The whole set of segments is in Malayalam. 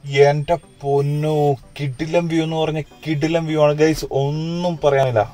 എന്റെ പൊന്നു കിടിലം വ്യൂ എന്ന് പറഞ്ഞ കിടിലം വ്യൂ ആണ് ഗൈസ് ഒന്നും പറയാനില്ല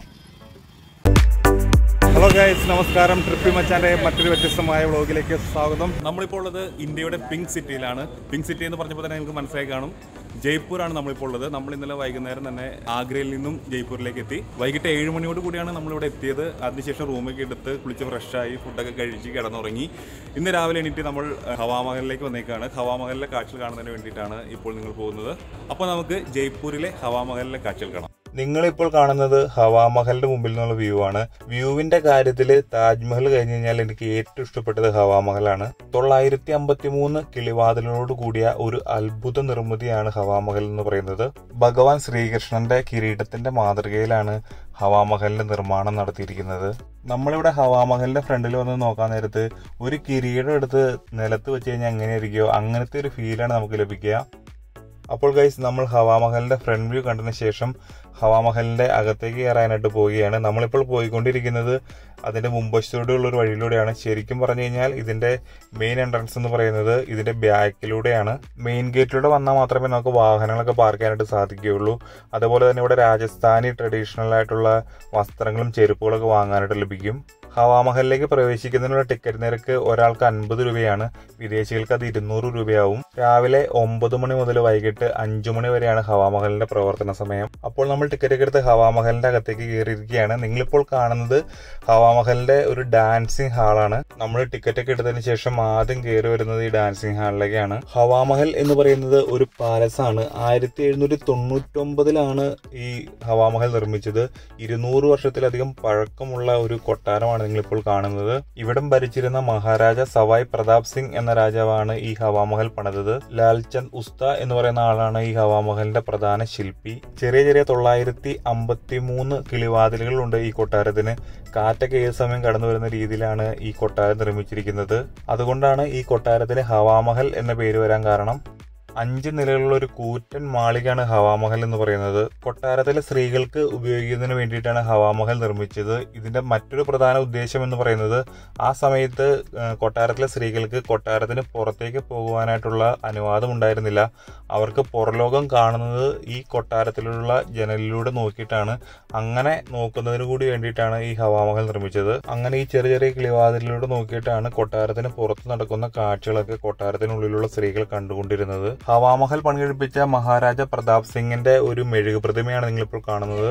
ഹലോ ഗൈസ് നമസ്കാരം ട്രിപ്പി മച്ചാന്റെ മറ്റൊരു വ്യത്യസ്തമായ വ്ളോഗിലേക്ക് സ്വാഗതം നമ്മളിപ്പോൾ ഉള്ളത് ഇന്ത്യയുടെ പിങ്ക് സിറ്റിയിലാണ് പിങ്ക് സിറ്റി എന്ന് പറഞ്ഞപ്പോൾ തന്നെ നിങ്ങൾക്ക് മനസ്സിലായി കാണും ജയ്പൂരാണ് നമ്മളിപ്പോൾ ഉള്ളത് നമ്മൾ ഇന്നലെ വൈകുന്നേരം തന്നെ ആഗ്രയിൽ നിന്നും ജയ്പൂരിലേക്ക് എത്തി വൈകിട്ട് ഏഴ് മണിയോട് കൂടിയാണ് നമ്മളിവിടെ എത്തിയത് അതിനുശേഷം റൂമൊക്കെ എടുത്ത് കുളിച്ച് ഫ്രഷായി ഫുഡൊക്കെ കഴിച്ച് കിടന്നുറങ്ങി ഇന്ന് രാവിലെ എണീറ്റ് നമ്മൾ ഹവാമഹലിലേക്ക് വന്നേക്കാണ് ഹവാമഹലിലെ കാഴ്ചകൾ കാണുന്നതിന് വേണ്ടിയിട്ടാണ് ഇപ്പോൾ നിങ്ങൾ പോകുന്നത് അപ്പോൾ നമുക്ക് ജയ്പൂരിലെ ഹവാമഹലിലെ കാഴ്ചകൾ കാണാം നിങ്ങളിപ്പോൾ കാണുന്നത് ഹവാമഹലിന്റെ മുമ്പിൽ നിന്നുള്ള വ്യൂ ആണ് വ്യൂവിന്റെ കാര്യത്തിൽ താജ്മഹൽ കഴിഞ്ഞ് കഴിഞ്ഞാൽ എനിക്ക് ഏറ്റവും ഇഷ്ടപ്പെട്ടത് ഹവാമഹലാണ് തൊള്ളായിരത്തി അമ്പത്തി മൂന്ന് കിളിവാതിലോട് കൂടിയ ഒരു അത്ഭുത നിർമ്മിതിയാണ് ഹവാമഹൽ എന്ന് പറയുന്നത് ഭഗവാൻ ശ്രീകൃഷ്ണന്റെ കിരീടത്തിന്റെ മാതൃകയിലാണ് ഹവാമഹലിന്റെ നിർമ്മാണം നടത്തിയിരിക്കുന്നത് നമ്മളിവിടെ ഹവാമഹലിന്റെ ഫ്രണ്ടിൽ വന്ന് നോക്കാൻ നേരത്ത് ഒരു കിരീടം എടുത്ത് നിലത്ത് വെച്ച് കഴിഞ്ഞാൽ എങ്ങനെയായിരിക്കുമോ അങ്ങനത്തെ ഒരു ഫീലാണ് നമുക്ക് ലഭിക്കുക അപ്പോൾ ഗൈസ് നമ്മൾ ഹവാമഹലിന്റെ ഫ്രണ്ട് വ്യൂ കണ്ടതിന് ശേഷം ഹവാമഹലിന്റെ അകത്തേക്ക് കയറാനായിട്ട് പോവുകയാണ് നമ്മളിപ്പോൾ പോയിക്കൊണ്ടിരിക്കുന്നത് അതിന്റെ മുമ്പശത്തോടെയുള്ള ഒരു വഴിയിലൂടെയാണ് ശരിക്കും പറഞ്ഞു കഴിഞ്ഞാൽ ഇതിന്റെ മെയിൻ എൻട്രൻസ് എന്ന് പറയുന്നത് ഇതിന്റെ ബാക്കിലൂടെയാണ് മെയിൻ ഗേറ്റിലൂടെ വന്നാൽ മാത്രമേ നമുക്ക് വാഹനങ്ങളൊക്കെ പാർക്ക് ചെയ്യാനായിട്ട് സാധിക്കുകയുള്ളൂ അതുപോലെ തന്നെ ഇവിടെ രാജസ്ഥാനി ട്രഡീഷണൽ ആയിട്ടുള്ള വസ്ത്രങ്ങളും ചെരുപ്പുകളൊക്കെ വാങ്ങാനായിട്ട് ലഭിക്കും ഹവാമഹലിലേക്ക് പ്രവേശിക്കുന്നതിനുള്ള ടിക്കറ്റ് നിരക്ക് ഒരാൾക്ക് അൻപത് രൂപയാണ് വിദേശികൾക്ക് അത് ഇരുന്നൂറ് രൂപയാവും രാവിലെ ഒമ്പത് മണി മുതൽ വൈകിട്ട് അഞ്ചു മണി വരെയാണ് ഹവാമഹലിന്റെ പ്രവർത്തന സമയം അപ്പോൾ നമ്മൾ ടിക്കറ്റ് ഒക്കെ എടുത്ത് ഹവാമഹലിന്റെ അകത്തേക്ക് കയറിയിരിക്കുകയാണ് നിങ്ങളിപ്പോൾ കാണുന്നത് ഹവാമഹലിന്റെ ഒരു ഡാൻസിങ് ഹാളാണ് നമ്മൾ ടിക്കറ്റ് ഒക്കെ എടുത്തതിന് ശേഷം ആദ്യം കയറി വരുന്നത് ഈ ഡാൻസിങ് ഹാളിലേക്കാണ് ഹവാമഹൽ എന്ന് പറയുന്നത് ഒരു പാലസ് ആണ് ആയിരത്തി എഴുന്നൂറ്റി തൊണ്ണൂറ്റൊമ്പതിലാണ് ഈ ഹവാമഹൽ നിർമ്മിച്ചത് ഇരുന്നൂറ് വർഷത്തിലധികം പഴക്കമുള്ള ഒരു കൊട്ടാരമാണ് നിങ്ങളിപ്പോൾ കാണുന്നത് ഇവിടം ഭരിച്ചിരുന്ന മഹാരാജ സവായ് പ്രതാപ് സിംഗ് എന്ന രാജാവാണ് ഈ ഹവാമഹൽ പണിതത് ലാൽചന്ദ് ഉസ്ത എന്ന് പറയുന്ന ആളാണ് ഈ ഹവാമഹലിന്റെ പ്രധാന ശില്പി ചെറിയ ചെറിയ തൊള്ളായിരത്തി അമ്പത്തി മൂന്ന് കിളിവാതിലുകളുണ്ട് ഈ കൊട്ടാരത്തിന് കാറ്റൊക്കെ ഏത് സമയം കടന്നു വരുന്ന രീതിയിലാണ് ഈ കൊട്ടാരം നിർമ്മിച്ചിരിക്കുന്നത് അതുകൊണ്ടാണ് ഈ കൊട്ടാരത്തിന് ഹവാമഹൽ എന്ന പേര് വരാൻ കാരണം അഞ്ച് നിലകളുള്ള ഒരു കൂറ്റൻ മാളികയാണ് ഹവാമഹൽ എന്ന് പറയുന്നത് കൊട്ടാരത്തിലെ സ്ത്രീകൾക്ക് ഉപയോഗിക്കുന്നതിന് വേണ്ടിയിട്ടാണ് ഹവാമഹൽ നിർമ്മിച്ചത് ഇതിന്റെ മറ്റൊരു പ്രധാന ഉദ്ദേശം എന്ന് പറയുന്നത് ആ സമയത്ത് ഏഹ്, കൊട്ടാരത്തിലെ സ്ത്രീകൾക്ക് കൊട്ടാരത്തിന് പുറത്തേക്ക് പോകുവാനായിട്ടുള്ള അനുവാദം ഉണ്ടായിരുന്നില്ല അവർക്ക് പുറലോകം കാണുന്നത് ഈ കൊട്ടാരത്തിലുള്ള ജനലിലൂടെ നോക്കിയിട്ടാണ് അങ്ങനെ നോക്കുന്നതിന് കൂടി വേണ്ടിയിട്ടാണ് ഈ ഹവാമഹൽ നിർമ്മിച്ചത് അങ്ങനെ ഈ ചെറിയ ചെറിയ കിളിവാതിലൂടെ നോക്കിയിട്ടാണ് കൊട്ടാരത്തിന് പുറത്ത് നടക്കുന്ന കാഴ്ചകളൊക്കെ കൊട്ടാരത്തിനുള്ളിലുള്ള സ്ത്രീകൾ കണ്ടുകൊണ്ടിരുന്നത് ഹവാമഹൽ പണികഴിപ്പിച്ച മഹാരാജ പ്രതാപ് സിംഗിന്റെ ഒരു മെഴുകു പ്രതിമയാണ് നിങ്ങളിപ്പോൾ കാണുന്നത്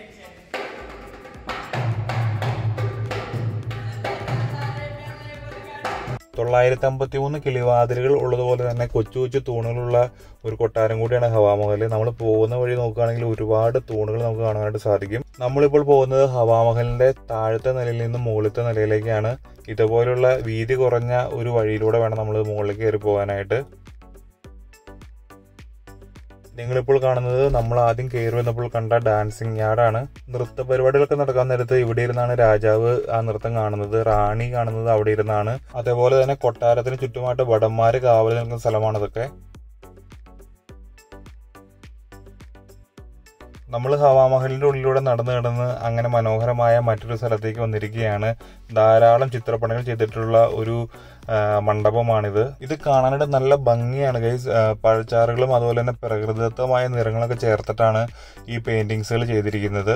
തൊള്ളായിരത്തി അമ്പത്തി മൂന്ന് കിളിവാതിലുകൾ ഉള്ളതുപോലെ തന്നെ കൊച്ചു കൊച്ചു തൂണുകളുള്ള ഒരു കൊട്ടാരം കൂടിയാണ് ഹവാമഹൽ നമ്മൾ പോകുന്ന വഴി നോക്കുകയാണെങ്കിൽ ഒരുപാട് തൂണുകൾ നമുക്ക് കാണാനായിട്ട് സാധിക്കും നമ്മളിപ്പോൾ പോകുന്നത് ഹവാമഹലിന്റെ താഴത്തെ നിലയിൽ നിന്നും മുകളിലത്തെ നിലയിലേക്കാണ് ഇതുപോലുള്ള വീതി കുറഞ്ഞ ഒരു വഴിയിലൂടെ വേണം നമ്മൾ മുകളിലേക്ക് കയറി പോകാനായിട്ട് നിങ്ങളിപ്പോൾ കാണുന്നത് നമ്മൾ ആദ്യം കയറി വന്നപ്പോൾ കണ്ട ഡാൻസിങ് യാർഡാണ് നൃത്ത പരിപാടികളൊക്കെ നടക്കാൻ നേരത്ത് ഇവിടെ ഇരുന്നാണ് രാജാവ് ആ നൃത്തം കാണുന്നത് റാണി കാണുന്നത് അവിടെ ഇരുന്നാണ് അതേപോലെ തന്നെ കൊട്ടാരത്തിന് ചുറ്റുമായിട്ട് ഭടന്മാര് കാവൽ നിൽക്കുന്ന സ്ഥലമാണ് ഇതൊക്കെ നമ്മൾ ഹവാമഹലിന്റെ ഉള്ളിലൂടെ നടന്നു കിടന്ന് അങ്ങനെ മനോഹരമായ മറ്റൊരു സ്ഥലത്തേക്ക് വന്നിരിക്കുകയാണ് ധാരാളം ചിത്രപ്പണികൾ ചെയ്തിട്ടുള്ള ഒരു ആ, മണ്ഡപമാണിത് ഇത് കാണാനായിട്ട് നല്ല ഭംഗിയാണ് ഗൈസ് പഴച്ചാറുകളും അതുപോലെ തന്നെ പ്രകൃതിദത്തമായ നിറങ്ങളൊക്കെ ചേർത്തിട്ടാണ് ഈ പെയിന്റിങ്സുകൾ ചെയ്തിരിക്കുന്നത്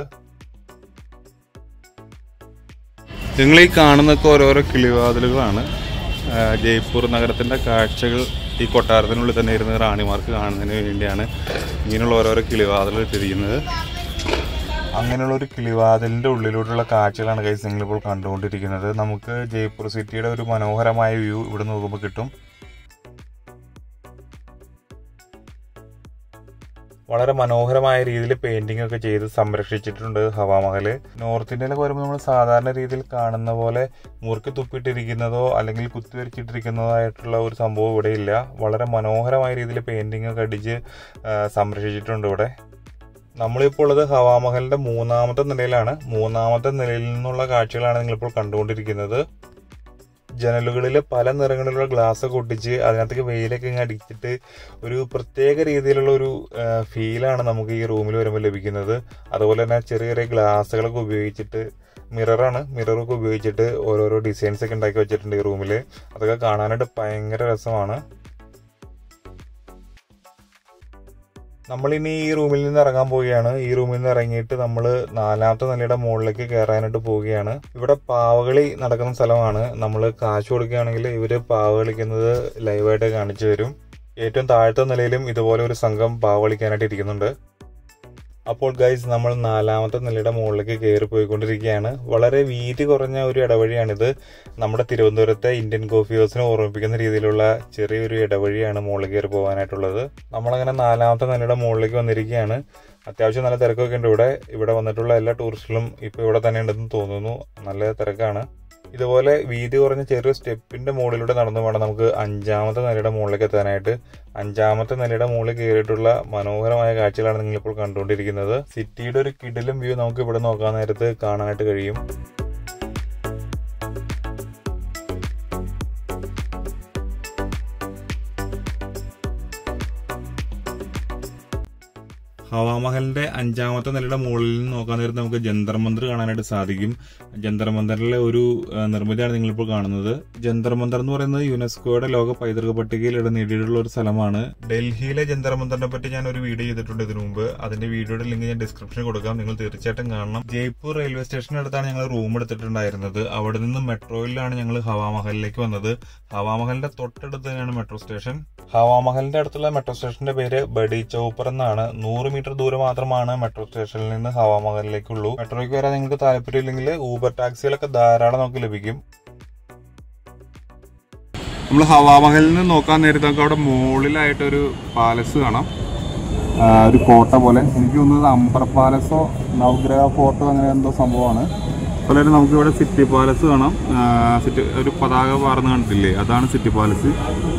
നിങ്ങൾ ഈ കാണുന്നൊക്കെ ഓരോരോ കിളിവാതിലുകളാണ് ആ, ജയ്പൂർ നഗരത്തിൻ്റെ കാഴ്ചകൾ ഈ കൊട്ടാരത്തിനുള്ളിൽ തന്നെ ഇരുന്ന് റാണിമാർക്ക് കാണുന്നതിന് വേണ്ടിയാണ് ഇങ്ങനെയുള്ള ഓരോരോ കിളിവാതിലുകൾ ഇട്ടിരിക്കുന്നത് അങ്ങനെയുള്ള ഒരു കിളിവാതിലിന്റെ ഉള്ളിലൂടെയുള്ള കാഴ്ചകളാണ് ഗൈസ് നിങ്ങളിപ്പോൾ കണ്ടുകൊണ്ടിരിക്കുന്നത് നമുക്ക് ജയ്പൂർ സിറ്റിയുടെ ഒരു മനോഹരമായ വ്യൂ ഇവിടെ നോക്കുമ്പോൾ കിട്ടും വളരെ മനോഹരമായ രീതിയിൽ പെയിന്റിംഗ് ഒക്കെ ചെയ്ത് സംരക്ഷിച്ചിട്ടുണ്ട് ഹവാമഹല് നോർത്ത് ഇന്ത്യയിലൊക്കെ വരുമ്പോൾ നമ്മൾ സാധാരണ രീതിയിൽ കാണുന്ന പോലെ മുറുക്കി തുപ്പിയിട്ടിരിക്കുന്നതോ അല്ലെങ്കിൽ കുത്തിവരിച്ചിട്ടിരിക്കുന്നതോ ആയിട്ടുള്ള ഒരു സംഭവം ഇവിടെ ഇല്ല വളരെ മനോഹരമായ രീതിയിൽ പെയിന്റിംഗ് ഒക്കെ അടിച്ച് ആ, സംരക്ഷിച്ചിട്ടുണ്ട് ഇവിടെ നമ്മളിപ്പോൾ ഉള്ളത് ഹവാമഹലിന്റെ മൂന്നാമത്തെ നിലയിലാണ് മൂന്നാമത്തെ നിലയിൽ നിന്നുള്ള കാഴ്ചകളാണ് നിങ്ങളിപ്പോൾ കണ്ടുകൊണ്ടിരിക്കുന്നത് ജനലുകളിൽ പല നിറങ്ങളിലുള്ള ഗ്ലാസ് ഒക്കെ ഒട്ടിച്ച് അതിനകത്തേക്ക് വെയിലൊക്കെ ഇങ്ങനെ അടിച്ചിട്ട് ഒരു പ്രത്യേക രീതിയിലുള്ള ഒരു ഫീലാണ് നമുക്ക് ഈ റൂമിൽ വരുമ്പോൾ ലഭിക്കുന്നത് അതുപോലെ തന്നെ ചെറിയ ചെറിയ ഗ്ലാസ്സുകളൊക്കെ ഉപയോഗിച്ചിട്ട് മിററാണ് മിററൊക്കെ ഉപയോഗിച്ചിട്ട് ഓരോരോ ഡിസൈൻസ് ഒക്കെ ഉണ്ടാക്കി വെച്ചിട്ടുണ്ട് ഈ റൂമിൽ അതൊക്കെ കാണാനായിട്ട് ഭയങ്കര രസമാണ് നമ്മളിനി ഈ റൂമിൽ നിന്ന് ഇറങ്ങാൻ പോവുകയാണ് ഈ റൂമിൽ നിന്ന് ഇറങ്ങിയിട്ട് നമ്മൾ നാലാമത്തെ നിലയുടെ മുകളിലേക്ക് കയറാനായിട്ട് പോവുകയാണ് ഇവിടെ പാവകളി നടക്കുന്ന സ്ഥലമാണ് നമ്മൾ കാശ് കൊടുക്കുകയാണെങ്കിൽ ഇവര് പാവ കളിക്കുന്നത് ലൈവായിട്ട് കാണിച്ചു തരും ഏറ്റവും താഴത്തെ നിലയിലും ഇതുപോലെ ഒരു സംഘം പാവ കളിക്കാനായിട്ട് ഇരിക്കുന്നുണ്ട് അപ്പോൾ ഗൈസ് നമ്മൾ നാലാമത്തെ നിലയുടെ മുകളിലേക്ക് കയറി പോയിക്കൊണ്ടിരിക്കുകയാണ് വളരെ വീതി കുറഞ്ഞ ഒരു ഇടവഴിയാണിത് നമ്മുടെ തിരുവനന്തപുരത്തെ ഇന്ത്യൻ കോഫി ഹൗസിനെ ഓർമ്മിപ്പിക്കുന്ന രീതിയിലുള്ള ചെറിയൊരു ഇടവഴിയാണ് മുകളിൽ കയറി പോകാനായിട്ടുള്ളത് നമ്മളങ്ങനെ നാലാമത്തെ നിലയുടെ മുകളിലേക്ക് വന്നിരിക്കുകയാണ് അത്യാവശ്യം നല്ല തിരക്കൊക്കെ ഉണ്ട് ഇവിടെ ഇവിടെ വന്നിട്ടുള്ള എല്ലാ ടൂറിസ്റ്റുകളും ഇപ്പോൾ ഇവിടെ തന്നെ ഉണ്ടെന്ന് തോന്നുന്നു നല്ല തിരക്കാണ് ഇതുപോലെ വീതി കുറഞ്ഞ ചെറിയ സ്റ്റെപ്പിന്റെ മുകളിലൂടെ നടന്നു വേണം നമുക്ക് അഞ്ചാമത്തെ നിലയുടെ മുകളിലേക്ക് എത്താനായിട്ട് അഞ്ചാമത്തെ നിലയുടെ മുകളിൽ കയറിയിട്ടുള്ള മനോഹരമായ കാഴ്ചകളാണ് നിങ്ങളിപ്പോൾ കണ്ടുകൊണ്ടിരിക്കുന്നത് സിറ്റിയുടെ ഒരു കിടിലും വ്യൂ നമുക്ക് ഇവിടെ നോക്കാൻ നേരത്ത് കാണാനായിട്ട് കഴിയും ഹവാമഹലിന്റെ അഞ്ചാമത്തെ നിലയുടെ മുകളിൽ നിന്ന് നോക്കാൻ നേരത്ത് നമുക്ക് ജന്തർ മന്ദിർ കാണാനായിട്ട് സാധിക്കും ജന്തർ മന്ദിറിലെ ഒരു ആ, നിർമ്മിതിയാണ് നിങ്ങളിപ്പോൾ കാണുന്നത് ജന്തർ മന്ദിർ എന്ന് പറയുന്നത് യുനെസ്കോയുടെ ലോക പൈതൃക പട്ടികയിൽ ഇടം നേടിയിട്ടുള്ള ഒരു സ്ഥലമാണ് ഡൽഹിയിലെ ജന്തർ മന്ദിറിനെ പറ്റി ഞാൻ ഒരു വീഡിയോ ചെയ്തിട്ടുണ്ട് ഇതിനു മുമ്പ് അതിന്റെ വീഡിയോയുടെ ലിങ്ക് ഞാൻ ഡിസ്ക്രിപ്ഷനിൽ കൊടുക്കാം നിങ്ങൾ തീർച്ചയായിട്ടും കാണണം ജയ്പൂർ റെയിൽവേ സ്റ്റേഷനടുത്താണ് ഞങ്ങൾ റൂം എടുത്തിട്ടുണ്ടായിരുന്നത് അവിടെ നിന്ന് മെട്രോയിലാണ് ഞങ്ങൾ ഹവാമഹലിലേക്ക് വന്നത് ഹവാമഹലിന്റെ തൊട്ടടുത്ത് തന്നെയാണ് മെട്രോ സ്റ്റേഷൻ ഹവാമഹലിന്റെ അടുത്തുള്ള മെട്രോ സ്റ്റേഷന്റെ പേര് ബഡി ചൗപ്പർ എന്നാണ് നൂറ് മീറ്റർ ദൂരം മാത്രമാണ് മെട്രോ സ്റ്റേഷനിൽ നിന്ന് ഹവാമഹലിലേക്കുള്ളൂ മെട്രോയ്ക്ക് വരാൻ നിങ്ങൾക്ക് താല്പര്യമില്ലെങ്കിൽ ഊബർ ടാക്സികളൊക്കെ ധാരാളം നമുക്ക് ലഭിക്കും നമ്മൾ ഹവാമഹലിൽ നിന്ന് നോക്കാൻ നേരത്തെ നമുക്ക് അവിടെ മുകളിലായിട്ടൊരു പാലസ് കാണാം ആ, ഒരു കോട്ട പോലെ എനിക്ക് തോന്നുന്നത് അമ്പർ പാലസോ നവഗ്രഹ ഫോർട്ടോ അങ്ങനെ എന്തോ സംഭവമാണ് അതുപോലെ തന്നെ നമുക്ക് ഇവിടെ സിറ്റി പാലസ് കാണാം ആ, സിറ്റി ഒരു പതാക പാർന്ന് കണ്ടിട്ടില്ലേ അതാണ് സിറ്റി പാലസ്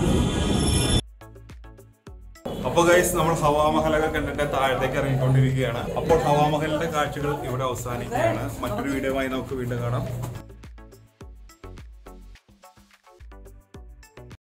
അപ്പോൾ ഗൈസ് നമ്മൾ ഹവാമഹലൊക്കെ കണ്ടിട്ട് താഴത്തേക്ക് ഇറങ്ങിക്കൊണ്ടിരിക്കുകയാണ് അപ്പോൾ ഹവാമഹലിന്റെ കാഴ്ചകൾ ഇവിടെ അവസാനിക്കുകയാണ് മറ്റൊരു വീഡിയോയുമായി നമുക്ക് വീണ്ടും കാണാം